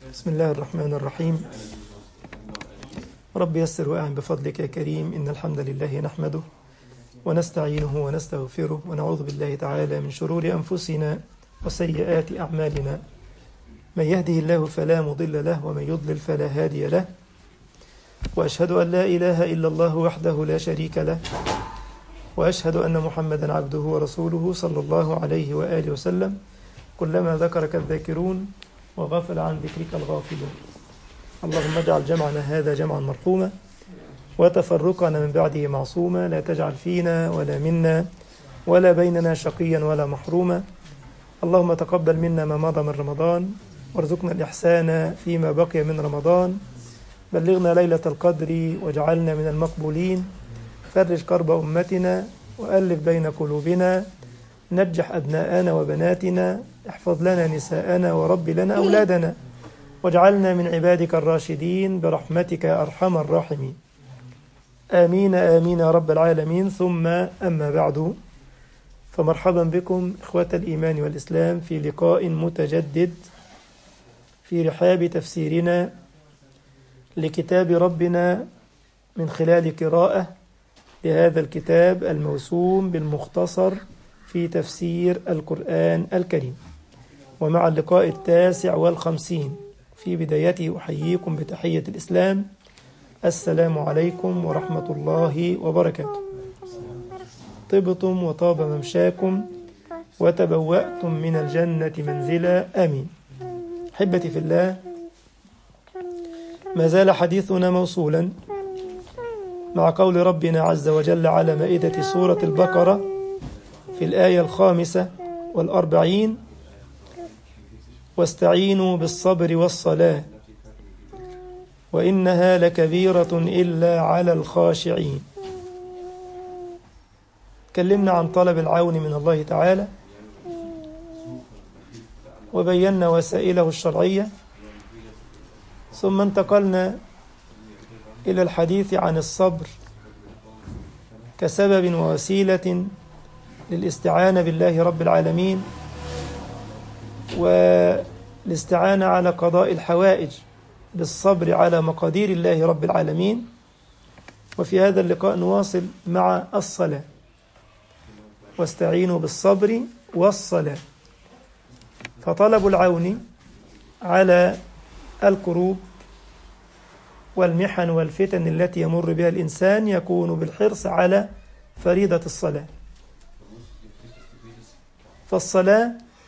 بسم الله الرحمن الرحيم رب يسر وأعن بفضلك يا كريم إن الحمد لله نحمده ونستعينه ونستغفره ونعوذ بالله تعالى من شرور أنفسنا وسيئات أعمالنا من يهده الله فلا مضل له ومن يضلل فلا هادي له وأشهد أن لا إله إلا الله وحده لا شريك له وأشهد أن محمدا عبده ورسوله صلى الله عليه وآله وسلم كلما ذكرك الذاكرون وغفل عن ذكرك الغافلون اللهم اجعل جمعنا هذا جمعا مرحوما وتفرقنا من بعده معصوما لا تجعل فينا ولا منا ولا بيننا شقيا ولا محروما اللهم تقبل منا ما مضى من رمضان وارزقنا الإحسان فيما بقي من رمضان بلغنا ليلة القدر واجعلنا من المقبولين فرج كرب أمتنا وألف بين قلوبنا نجح أبناءنا وبناتنا احفظ لنا نساءنا ورب لنا أولادنا واجعلنا من عبادك الراشدين برحمتك يا أرحم الراحمين آمين آمين يا رب العالمين ثم أما بعد فمرحبا بكم إخوة الإيمان والإسلام في لقاء متجدد في رحاب تفسيرنا لكتاب ربنا من خلال قراءة لهذا الكتاب الموسوم بالمختصر في تفسير القرآن الكريم ومع اللقاء التاسع والخمسين في بدايته أحييكم بتحية الإسلام السلام عليكم ورحمة الله وبركاته طبتم وطاب ممشاكم وتبوأتم من الجنة منزلا آمين حبتي في الله ما زال حديثنا موصولا مع قول ربنا عز وجل على مائدة سورة البقرة في الآية الخامسة والأربعين واستعينوا بالصبر والصلاة وإنها لكبيرة إلا على الخاشعين تكلمنا عن طلب العون من الله تعالى وبينا وسائله الشرعية ثم انتقلنا إلى الحديث عن الصبر كسبب ووسيلة للاستعانة بالله رب العالمين والاستعانة على قضاء الحوائج بالصبر على مقادير الله رب العالمين وفي هذا اللقاء نواصل مع الصلاة واستعينوا بالصبر والصلاة فطلب العون على الكروب والمحن والفتن التي يمر بها الإنسان يكون بالحرص على فريضة الصلاة فالصلاة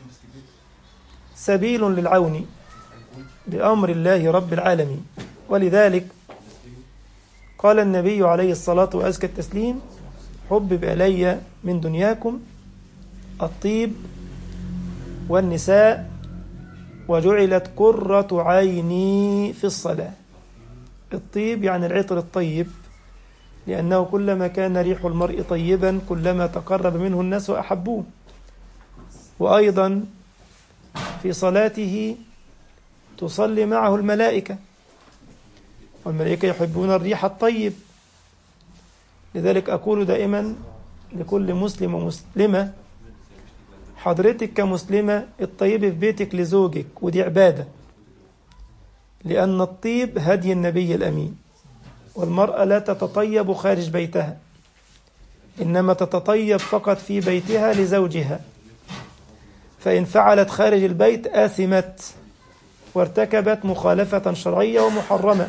سبيل للعون بأمر الله رب العالمين ولذلك قال النبي عليه الصلاة وأزكى التسليم حبب إلي من دنياكم الطيب والنساء وجعلت قرة عيني في الصلاة الطيب يعني العطر الطيب لأنه كلما كان ريح المرء طيبا كلما تقرب منه الناس وأحبوه وأيضا في صلاته تصلي معه الملائكة والملائكة يحبون الريح الطيب لذلك أقول دائما لكل مسلم ومسلمة حضرتك كمسلمة الطيب في بيتك لزوجك ودي عبادة لأن الطيب هدي النبي الأمين والمرأة لا تتطيب خارج بيتها إنما تتطيب فقط في بيتها لزوجها فإن فعلت خارج البيت آثمت وارتكبت مخالفة شرعية ومحرمة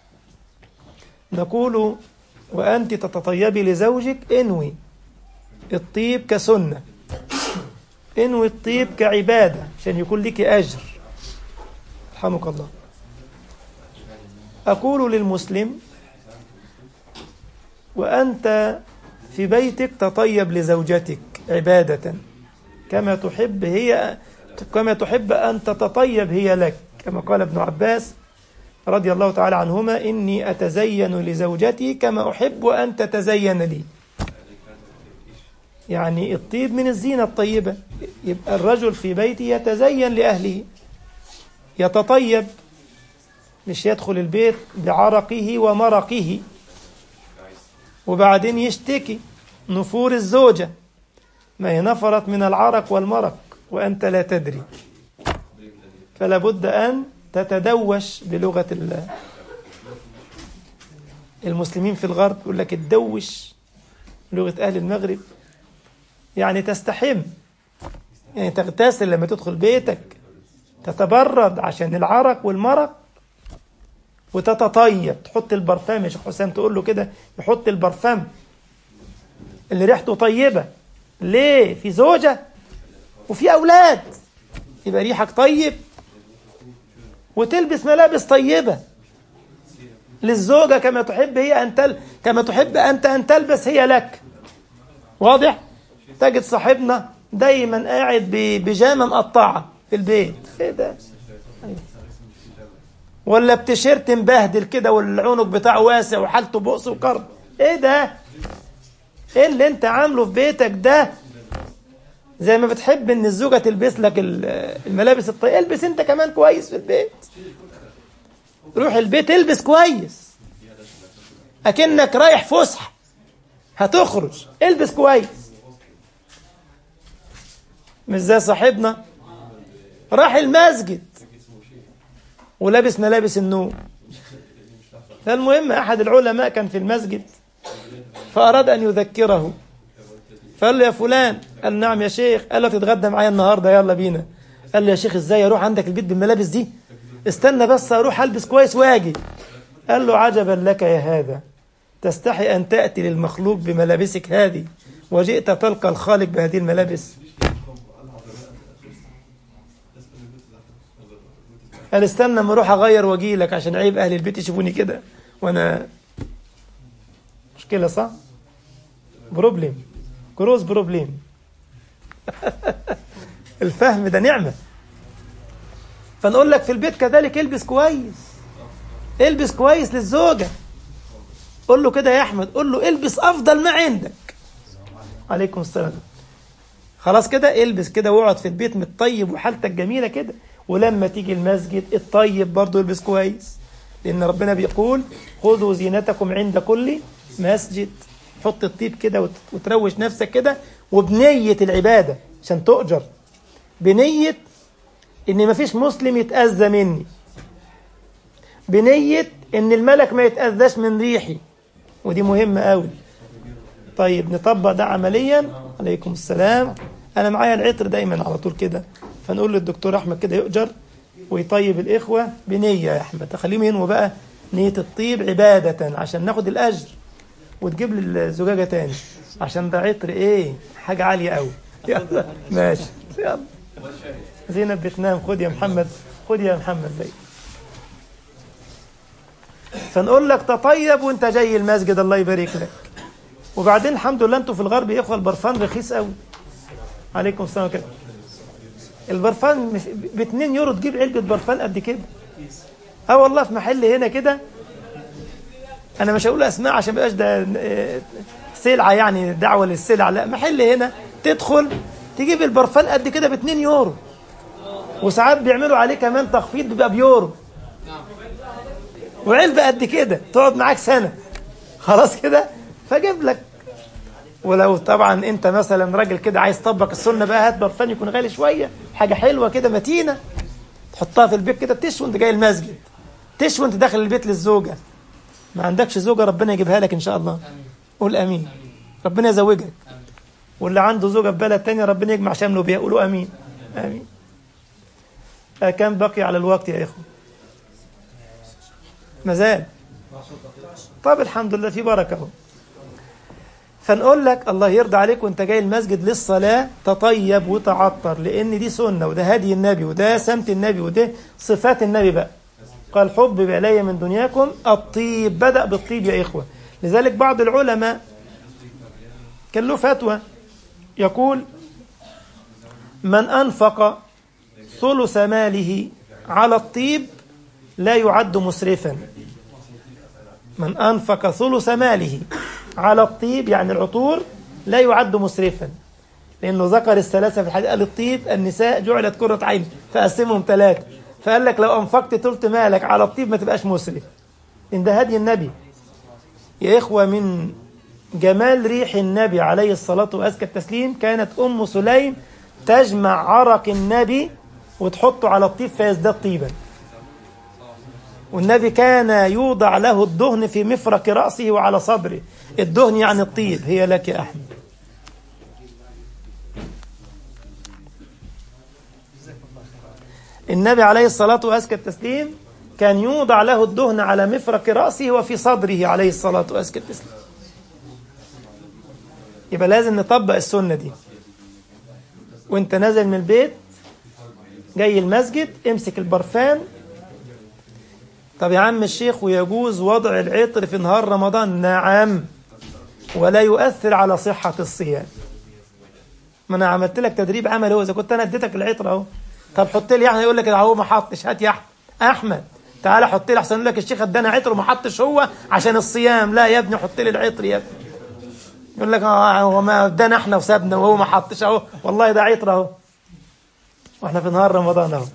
نقول وأنت تتطيبي لزوجك انوي الطيب كسنة انوي الطيب كعبادة عشان يكون لك أجر رحمك الله أقول للمسلم وأنت في بيتك تطيب لزوجتك عبادة كما تحب هي كما تحب أن تتطيب هي لك كما قال ابن عباس رضي الله تعالى عنهما إني أتزين لزوجتي كما أحب أن تتزين لي يعني الطيب من الزينة الطيبة يبقى الرجل في بيته يتزين لأهله يتطيب مش يدخل البيت بعرقه ومرقه وبعدين يشتكي نفور الزوجة ما هي نفرت من العرق والمرق وأنت لا تدري فلا بد أن تتدوش بلغة ال- المسلمين في الغرب يقول لك الدوش لغة أهل المغرب يعني تستحم يعني تغتسل لما تدخل بيتك تتبرد عشان العرق والمرق وتتطيب تحط البرفان يا شيخ حسام تقول له كده يحط البرفان اللي ريحته طيبة ليه في زوجة وفي أولاد يبقى ريحك طيب وتلبس ملابس طيبة للزوجة كما تحب هي أن تل... كما تحب أنت أن تلبس هي لك واضح تجد صاحبنا دايما قاعد ببيجامه مقطعه في البيت ايه ده أيوة. ولا بتيشيرت مبهدل كده والعنق بتاعه واسع وحالته بؤس وكرب ايه ده ايه اللي انت عامله في بيتك ده زي ما بتحب ان الزوجه تلبس لك ال- الملابس الطيبه البس انت كمان كويس في البيت روح البيت البس كويس اكنك رايح فسحه هتخرج البس كويس مش زي صاحبنا راح المسجد ولابس ملابس النوم فالمهم أحد العلماء كان في المسجد فأراد أن يذكره فقال له يا فلان قال نعم يا شيخ قال له تتغدى معايا النهارده يلا بينا قال له يا شيخ ازاي اروح عندك البيت بالملابس دي استنى بس اروح البس كويس واجي قال له عجبا لك يا هذا تستحي ان تاتي للمخلوق بملابسك هذه وجئت تلقى الخالق بهذه الملابس قال استنى اما اروح اغير واجي لك عشان عيب اهل البيت يشوفوني كده وانا مشكله صح بروبلم كروز بروبلم الفهم ده نعمه فنقول لك في البيت كذلك البس كويس البس كويس للزوجه قول له كده يا احمد قول له البس افضل ما عندك عليكم السلام خلاص كده البس كده واقعد في البيت متطيب وحالتك جميله كده ولما تيجي المسجد الطيب برضه البس كويس لان ربنا بيقول خذوا زينتكم عند كل مسجد حط الطيب كده وت- وتروش نفسك كده وبنية العبادة عشان تؤجر بنية ان مفيش مسلم يتأذى مني بنية ان الملك ما يتأذاش من ريحي ودي مهمة قوي طيب نطبق ده عمليا عليكم السلام انا معايا العطر دايما على طول كده فنقول للدكتور احمد كده يؤجر ويطيب الاخوه بنيه يا احمد تخليهم ينووا بقى نيه الطيب عباده عشان ناخد الاجر وتجيب لي الزجاجه تاني عشان ده عطر ايه حاجه عاليه قوي يلا ماشي يلا زينب بتنام خد يا محمد خد يا محمد زي فنقول لك تطيب وانت جاي المسجد الله يبارك لك وبعدين الحمد لله انتوا في الغرب يا اخوه البرفان رخيص قوي عليكم السلام كده البرفان مش ب 2 يورو تجيب علبه برفان قد كده اه والله في محل هنا كده انا مش هقول اسماء عشان ما يبقاش ده آه، سلعه يعني دعوه للسلع لا محل هنا تدخل تجيب البرفان قد كده ب 2 يورو وساعات بيعملوا عليه كمان تخفيض بيبقى بيورو وعلبه قد كده تقعد معاك سنه خلاص كده فجيب لك ولو طبعا انت مثلا راجل كده عايز تطبق السنه بقى هات برفان يكون غالي شويه حاجه حلوه كده متينه تحطها في البيت كده تشوي انت جاي المسجد تشوي انت داخل البيت للزوجه ما عندكش زوجه ربنا يجيبها لك ان شاء الله قول امين ربنا يزوجك واللي عنده زوجه في بلد تانية ربنا يجمع شمله بيها قولوا امين امين آه، كم بقي على الوقت يا اخوه مازال طب الحمد لله في بركه اهو فنقول لك الله يرضى عليك وانت جاي المسجد للصلاة تطيب وتعطر لأن دي سنة وده هدي النبي وده سمت النبي وده صفات النبي بقى قال حب إلي من دنياكم الطيب بدأ بالطيب يا إخوة لذلك بعض العلماء كان له فتوى يقول من أنفق ثلث ماله على الطيب لا يعد مسرفا من أنفق ثلث ماله على الطيب يعني العطور لا يعد مسرفا لأنه ذكر الثلاثة في الحديث قال الطيب النساء جعلت كرة عين فقسمهم ثلاثة فقال لك لو أنفقت ثلث مالك على الطيب ما تبقاش مسرف إن ده هدي النبي يا إخوة من جمال ريح النبي عليه الصلاة وأزكى التسليم كانت أم سليم تجمع عرق النبي وتحطه على الطيب فيزداد طيبا والنبي كان يوضع له الدهن في مفرق رأسه وعلى صدره الدهن يعني الطيب هي لك يا أحمد النبي عليه الصلاة وأزكى التسليم كان يوضع له الدهن على مفرق رأسه وفي صدره عليه الصلاة وأزكى التسليم يبقى لازم نطبق السنة دي وانت نازل من البيت جاي المسجد امسك البرفان طب يا عم الشيخ ويجوز وضع العطر في نهار رمضان نعم ولا يؤثر على صحة الصيام ما انا عملت لك تدريب عملي هو اذا كنت انا اديتك العطر اهو طب حط لي احمد يقول لك هو ما حطش هات يا احمد احمد تعالى حط لي احسن يقول لك الشيخ ادانا عطر وما حطش هو عشان الصيام لا يا ابني حط لي العطر يا ابني يقول لك هو ما ادانا احنا وسابنا وهو ما حطش اهو والله ده عطر اهو واحنا في نهار رمضان اهو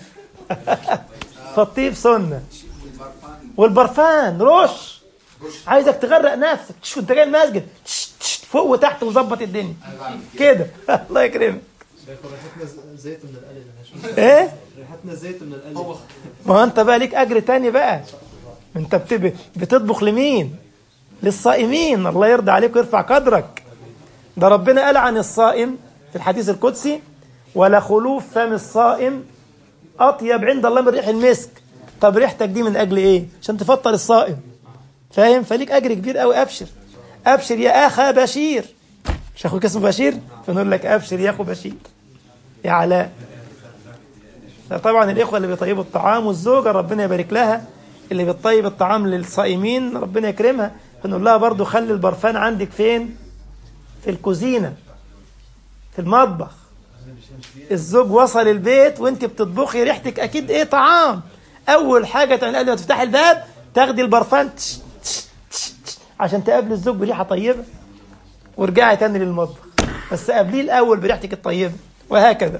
فالطيب سنه والبرفان رش عايزك تغرق نفسك تش انت جاي المسجد تش تش فوق وتحت وظبط الدنيا كده الله يكرمك ريحتنا زيت من القلب ايه ريحتنا زيت من القلب ما هو انت بقى ليك اجر تاني بقى انت بتب... بتطبخ لمين للصائمين الله يرضى عليك ويرفع قدرك ده ربنا قال عن الصائم في الحديث القدسي ولا خلوف فم الصائم اطيب عند الله من ريح المسك طب ريحتك دي من اجل ايه عشان تفطر الصائم فاهم فليك اجر كبير قوي ابشر ابشر يا اخا بشير مش اخوك اسمه بشير فنقول لك ابشر يا اخو بشير يا علاء فطبعا الاخوه اللي بيطيبوا الطعام والزوجه ربنا يبارك لها اللي بتطيب الطعام للصائمين ربنا يكرمها فنقول لها برضو خلي البرفان عندك فين في الكوزينه في المطبخ الزوج وصل البيت وانت بتطبخي ريحتك اكيد ايه طعام اول حاجه تعملها قبل ما تفتحي الباب تاخدي البرفان تش تش تش تش عشان تقابلي الزوج بريحه طيبه وارجعي تاني للمطبخ بس قابليه الاول بريحتك الطيبه وهكذا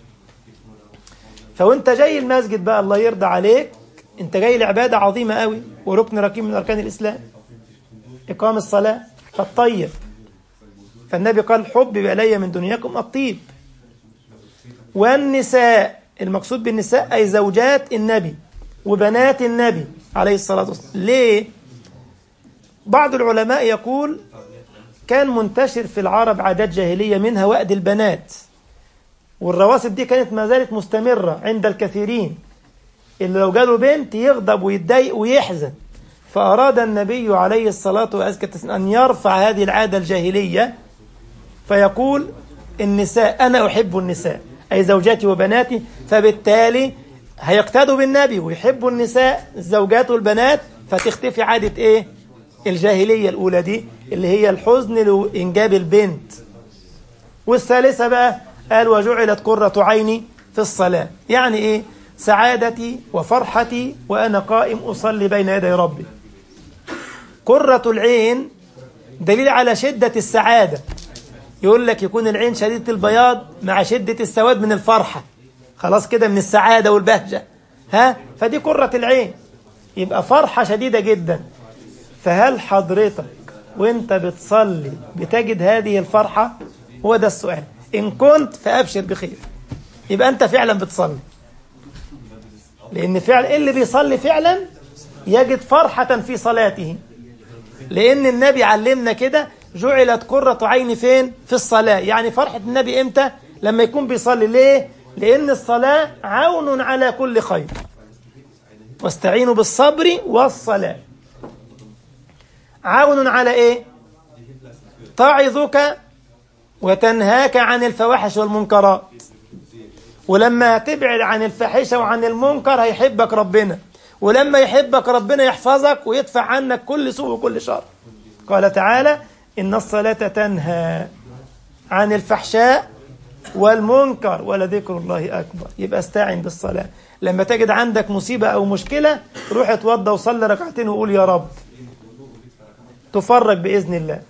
فوانت جاي المسجد بقى الله يرضى عليك انت جاي لعباده عظيمه قوي وركن ركين من اركان الاسلام اقام الصلاه فالطيب فالنبي قال حبب الي من دنياكم الطيب والنساء المقصود بالنساء أي زوجات النبي وبنات النبي عليه الصلاة والسلام ليه؟ بعض العلماء يقول كان منتشر في العرب عادات جاهلية منها وأد البنات والرواسب دي كانت ما زالت مستمرة عند الكثيرين اللي لو جاله بنت يغضب ويتضايق ويحزن فأراد النبي عليه الصلاة والسلام أن يرفع هذه العادة الجاهلية فيقول النساء أنا أحب النساء أي زوجاتي وبناتي فبالتالي هيقتدوا بالنبي ويحبوا النساء الزوجات والبنات فتختفي عادة إيه الجاهلية الأولى دي اللي هي الحزن لإنجاب البنت والثالثة بقى قال وجعلت قرة عيني في الصلاة يعني إيه سعادتي وفرحتي وأنا قائم أصلي بين يدي ربي قرة العين دليل على شدة السعادة يقول لك يكون العين شديدة البياض مع شدة السواد من الفرحة خلاص كده من السعادة والبهجة ها فدي قرة العين يبقى فرحة شديدة جدا فهل حضرتك وانت بتصلي بتجد هذه الفرحة هو ده السؤال إن كنت فأبشر بخير يبقى أنت فعلا بتصلي لأن فعل اللي بيصلي فعلا يجد فرحة في صلاته لأن النبي علمنا كده جعلت قرة عيني فين في الصلاة يعني فرحة النبي إمتى لما يكون بيصلي ليه لأن الصلاة عون على كل خير واستعينوا بالصبر والصلاة عون على إيه تعظك وتنهاك عن الفواحش والمنكرات ولما تبعد عن الفاحشة وعن المنكر هيحبك ربنا ولما يحبك ربنا يحفظك ويدفع عنك كل سوء وكل شر قال تعالى إن الصلاة تنهى عن الفحشاء والمنكر ولذكر الله أكبر يبقى استعن بالصلاة لما تجد عندك مصيبة أو مشكلة روح اتوضى وصلي ركعتين وقول يا رب تفرج بإذن الله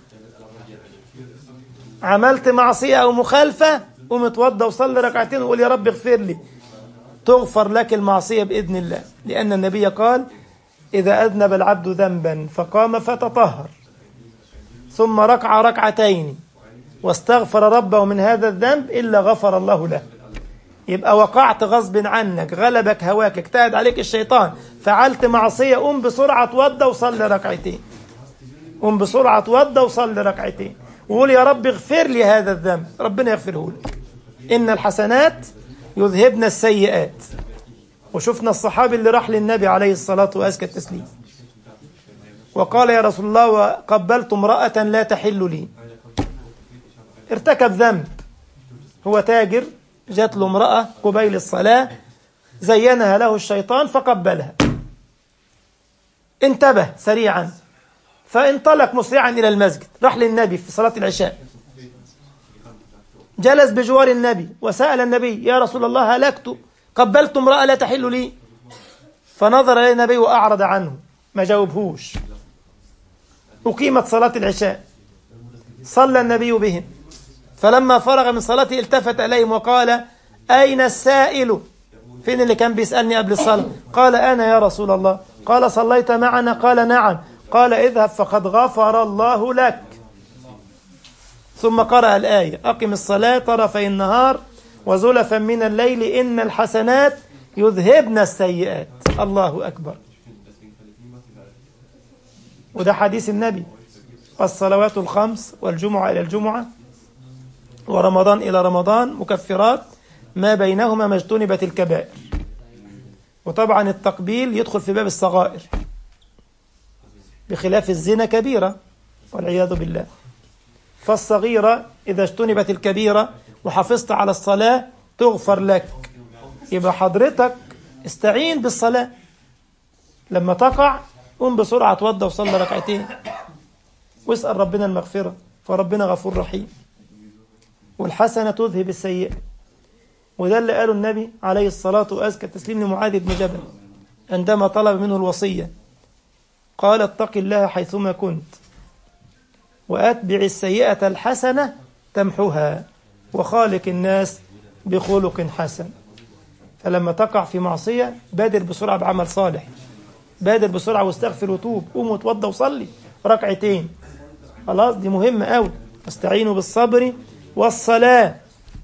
عملت معصية أو مخالفة قوم اتوضى وصلي ركعتين وقول يا رب اغفر لي تغفر لك المعصية بإذن الله لأن النبي قال إذا أذنب العبد ذنبا فقام فتطهر ثم ركع ركعتين واستغفر ربه من هذا الذنب إلا غفر الله له يبقى وقعت غصب عنك غلبك هواك اجتهد عليك الشيطان فعلت معصية قوم بسرعة توضى وصلي ركعتين قوم بسرعة توضى وصلي ركعتين وقول يا رب اغفر لي هذا الذنب ربنا يغفره لك إن الحسنات يذهبن السيئات وشفنا الصحابي اللي راح للنبي عليه الصلاة وأزكى التسليم وقال يا رسول الله وقبلت امرأة لا تحل لي ارتكب ذنب هو تاجر جات له امرأة قبيل الصلاة زينها له الشيطان فقبلها انتبه سريعا فانطلق مسرعا إلى المسجد راح للنبي في صلاة العشاء جلس بجوار النبي وسأل النبي يا رسول الله هلكت قبلت امرأة لا تحل لي فنظر إليه النبي وأعرض عنه ما جاوبهوش أقيمت صلاة العشاء صلى النبي بهم فلما فرغ من صلاته التفت إليهم وقال أين السائل فين اللي كان بيسألني قبل الصلاة قال أنا يا رسول الله قال صليت معنا قال نعم قال اذهب فقد غفر الله لك ثم قرأ الآية أقم الصلاة طرفي النهار وزلفا من الليل إن الحسنات يذهبن السيئات الله أكبر وده حديث النبي الصلوات الخمس والجمعة إلى الجمعة ورمضان إلى رمضان مكفرات ما بينهما ما اجتنبت الكبائر وطبعا التقبيل يدخل في باب الصغائر بخلاف الزنا كبيرة والعياذ بالله فالصغيرة إذا اجتنبت الكبيرة وحافظت على الصلاة تغفر لك يبقى حضرتك استعين بالصلاة لما تقع قم بسرعة توضى وصلى ركعتين واسأل ربنا المغفرة فربنا غفور رحيم والحسنة تذهب السيئة وده اللي قاله النبي عليه الصلاة وأزكى التسليم لمعاذ بن جبل عندما طلب منه الوصية قال اتق الله حيثما كنت وأتبع السيئة الحسنة تمحها وخالق الناس بخلق حسن فلما تقع في معصية بادر بسرعة بعمل صالح بادر بسرعة واستغفر وتوب قوم وتوضى وصلي ركعتين خلاص دي مهمة قوي واستعينوا بالصبر والصلاة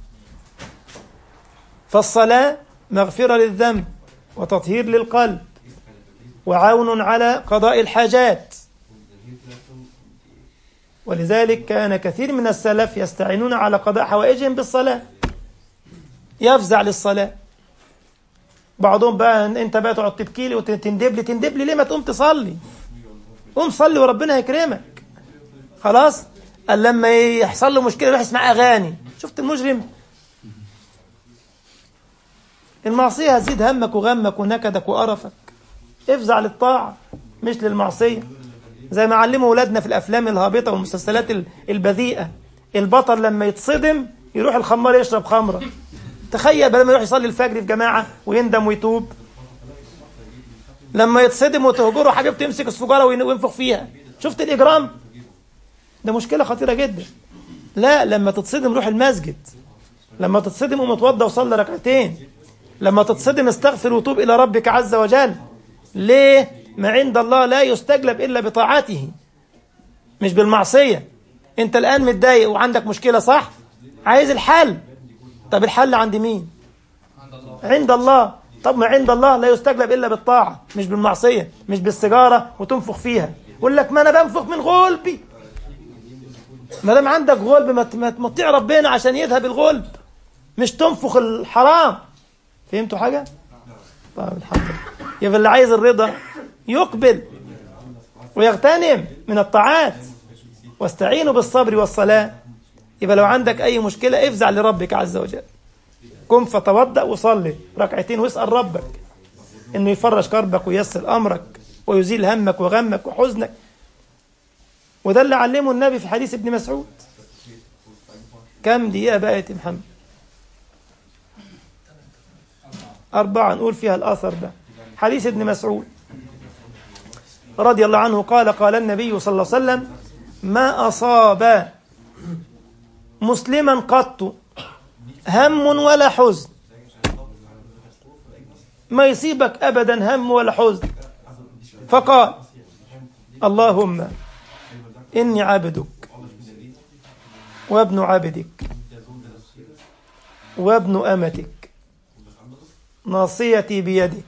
فالصلاة مغفرة للذنب وتطهير للقلب وعون على قضاء الحاجات ولذلك كان كثير من السلف يستعينون على قضاء حوائجهم بالصلاة يفزع للصلاة بعضهم بقى انت بقى تقعد تبكي لي وتندب لي تندب لي ليه ما تقوم تصلي قوم صلي وربنا يكرمك خلاص قال لما يحصل له مشكله يروح يسمع اغاني شفت المجرم المعصيه هتزيد همك وغمك ونكدك وقرفك افزع للطاعه مش للمعصيه زي ما علموا اولادنا في الافلام الهابطه والمسلسلات البذيئه البطل لما يتصدم يروح الخمار يشرب خمره تخيل بدل ما يروح يصلي الفجر في جماعه ويندم ويتوب لما يتصدم وتهجره حبيبته يمسك السجاره وينفخ فيها شفت الاجرام ده مشكله خطيره جدا لا لما تتصدم روح المسجد لما تتصدم قوم اتوضى وصلي ركعتين لما تتصدم استغفر وتوب الى ربك عز وجل ليه ما عند الله لا يستجلب الا بطاعته مش بالمعصيه انت الان متضايق وعندك مشكله صح عايز الحل طب الحل عند مين عند الله طب ما عند الله لا يستجلب الا بالطاعه مش بالمعصيه مش بالسيجاره وتنفخ فيها يقول لك ما انا بنفخ من غلبي ما دام عندك غلب ما تطيع ربنا عشان يذهب الغلب مش تنفخ الحرام فهمتوا حاجه طيب الحمد لله يبقى اللي عايز الرضا يقبل ويغتنم من الطاعات واستعينوا بالصبر والصلاه يبقى لو عندك اي مشكله افزع لربك عز وجل قم فتوضأ وصلي ركعتين واسأل ربك انه يفرج كربك ويسر امرك ويزيل همك وغمك وحزنك وده اللي علمه النبي في حديث ابن مسعود كم دقيقة بقى يا محمد أربعة نقول فيها الأثر ده حديث ابن مسعود رضي الله عنه قال قال النبي صلى الله عليه وسلم ما أصاب مسلما قط هم ولا حزن ما يصيبك أبدا هم ولا حزن فقال اللهم إني عبدك وابن عبدك وابن أمتك ناصيتي بيدك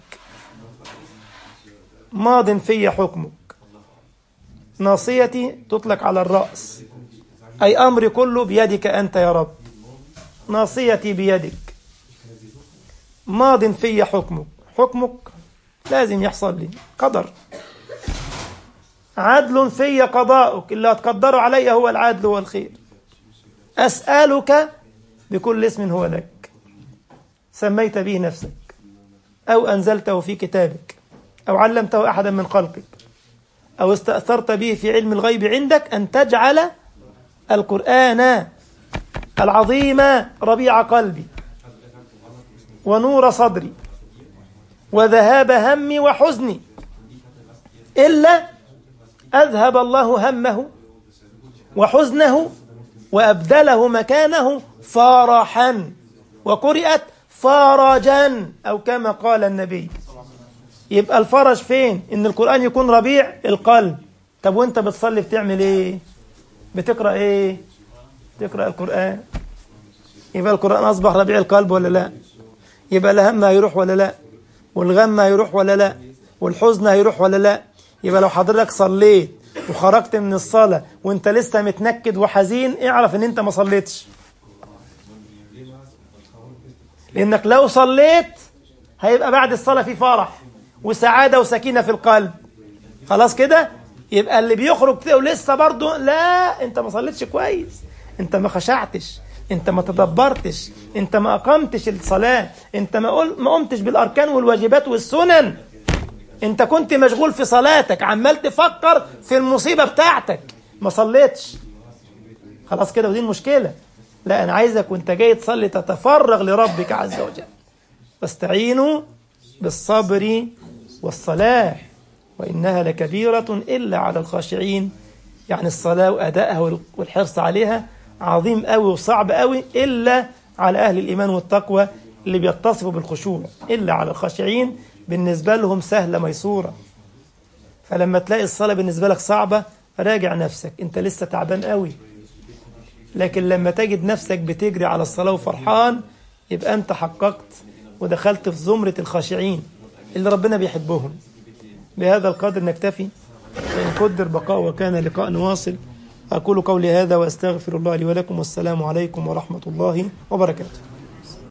ماض في حكمك ناصيتي تطلق على الرأس أي أمري كله بيدك أنت يا رب ناصيتي بيدك ماض في حكمك حكمك لازم يحصل لي قدر عدل في قضاؤك اللي هتقدره علي هو العدل والخير أسألك بكل اسم هو لك سميت به نفسك أو أنزلته في كتابك أو علمته أحدا من خلقك أو استأثرت به في علم الغيب عندك أن تجعل القرآن العظيم ربيع قلبي ونور صدري وذهاب همي وحزني إلا أذهب الله همه وحزنه وأبدله مكانه فرحا وقرئت فرجا أو كما قال النبي يبقى الفرج فين إن القرآن يكون ربيع القلب طب وانت بتصلي بتعمل ايه بتقرأ ايه تقرأ القرآن يبقى القرآن أصبح ربيع القلب ولا لا يبقى الهم هيروح ولا لا والغم هيروح ولا لا والحزن هيروح ولا لا يبقى لو حضرتك صليت وخرجت من الصلاة وانت لسه متنكد وحزين اعرف ان انت ما صليتش لانك لو صليت هيبقى بعد الصلاة في فرح وسعادة وسكينة في القلب خلاص كده يبقى اللي بيخرج كده ولسه برضه لا انت ما صليتش كويس انت ما خشعتش انت ما تدبرتش انت ما اقمتش الصلاة انت ما, قل... ما قمتش بالاركان والواجبات والسنن انت كنت مشغول في صلاتك عمال تفكر في المصيبة بتاعتك ما صليتش خلاص كده ودي المشكلة لا انا عايزك وانت جاي تصلي تتفرغ لربك عز وجل واستعينوا بالصبر والصلاة وإنها لكبيرة إلا على الخاشعين يعني الصلاة وأدائها والحرص عليها عظيم قوي وصعب قوي إلا على أهل الإيمان والتقوى اللي بيتصفوا بالخشوع إلا على الخاشعين بالنسبة لهم سهلة ميسورة فلما تلاقي الصلاة بالنسبة لك صعبة راجع نفسك أنت لسه تعبان قوي لكن لما تجد نفسك بتجري على الصلاة وفرحان يبقى أنت حققت ودخلت في زمرة الخاشعين اللي ربنا بيحبهم بهذا القدر نكتفي فإن قدر بقاء وكان لقاء واصل أقول قولي هذا وأستغفر الله لي ولكم والسلام عليكم ورحمة الله وبركاته